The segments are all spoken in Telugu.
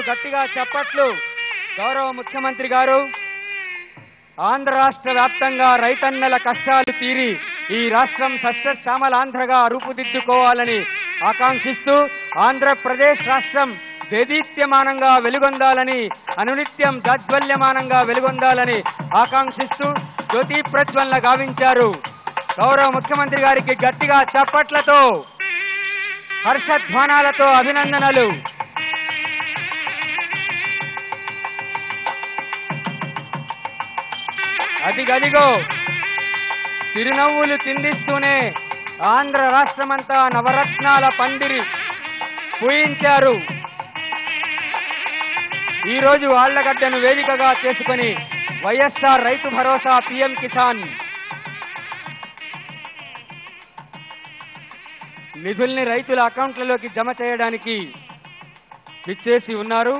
గట్టిగా చెప్పట్లు గౌరవ ముఖ్యమంత్రి గారు ఆంధ్ర రాష్ట్ర వ్యాప్తంగా రైతన్నల కష్టాలు తీరి ఈ రాష్ట్రం సస్యశ్యామలాంధ్రగా రూపుదిద్దుకోవాలని ఆకాంక్షిస్తూ ఆంధ్రప్రదేశ్ రాష్ట్రం దేదీప్యమానంగా వెలుగొందాలని అనునిత్యం జాజ్వల్యమానంగా వెలుగొందాలని ఆకాంక్షిస్తూ జ్యోతి ప్రజ్వలన గావించారు గౌరవ ముఖ్యమంత్రి గారికి గట్టిగా చప్పట్లతో హర్షధ్వానాలతో అభినందనలు అదిగదిగో చిరునవ్వులు చిందిస్తూనే ఆంధ్ర రాష్ట్రమంతా నవరత్నాల పందిరి పూయించారు ఈ రోజు ఆళ్లగడ్డను వేదికగా చేసుకుని వైఎస్ఆర్ రైతు భరోసా పీఎం కిసాన్ నిధుల్ని రైతుల అకౌంట్లలోకి జమ చేయడానికి విచ్చేసి ఉన్నారు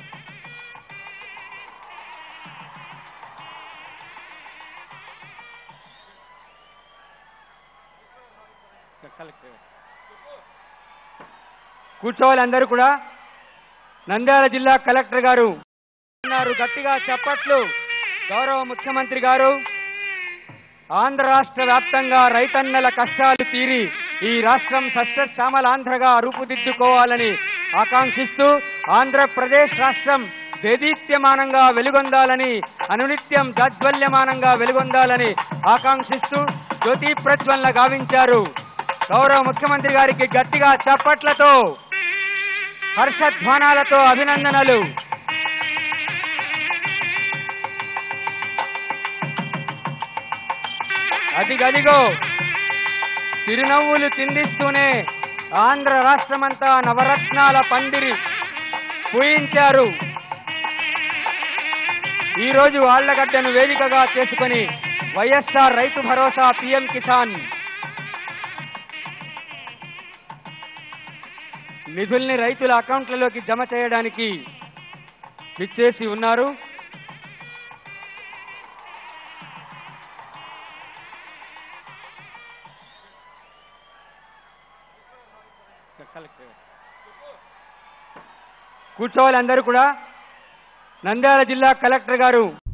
కూర్చోవాలి అందరూ కూడా నంద్యాల జిల్లా కలెక్టర్ గారు ఉన్నారు గట్టిగా చెప్పట్లు గౌరవ ముఖ్యమంత్రి గారు ఆంధ్ర రాష్ట్ర వ్యాప్తంగా రైతన్నల కష్టాలు తీరి ఈ రాష్ట్రం సస్యశ్యామలాంధ్రగా రూపుదిద్దుకోవాలని ఆకాంక్షిస్తూ ఆంధ్రప్రదేశ్ రాష్ట్రం దేదీప్యమానంగా వెలుగొందాలని అనునిత్యం జాజ్వల్యమానంగా వెలుగొందాలని ఆకాంక్షిస్తూ జ్యోతి ప్రజ్వలన గావించారు గౌరవ ముఖ్యమంత్రి గారికి గట్టిగా చప్పట్లతో హర్షధ్వానాలతో అభినందనలు అదిగదిగో చిరునవ్వులు చిందిస్తూనే ఆంధ్ర రాష్ట్రమంతా నవరత్నాల పందిరి పూయించారు ఈ రోజు ఆళ్లగడ్డను వేదికగా చేసుకుని వైఎస్ఆర్ రైతు భరోసా పీఎం కిసాన్ నిధుల్ని రైతుల అకౌంట్లలోకి జమ చేయడానికి విచ్చేసి ఉన్నారు కూర్చోవాలి అందరూ కూడా నంద్యాల జిల్లా కలెక్టర్ గారు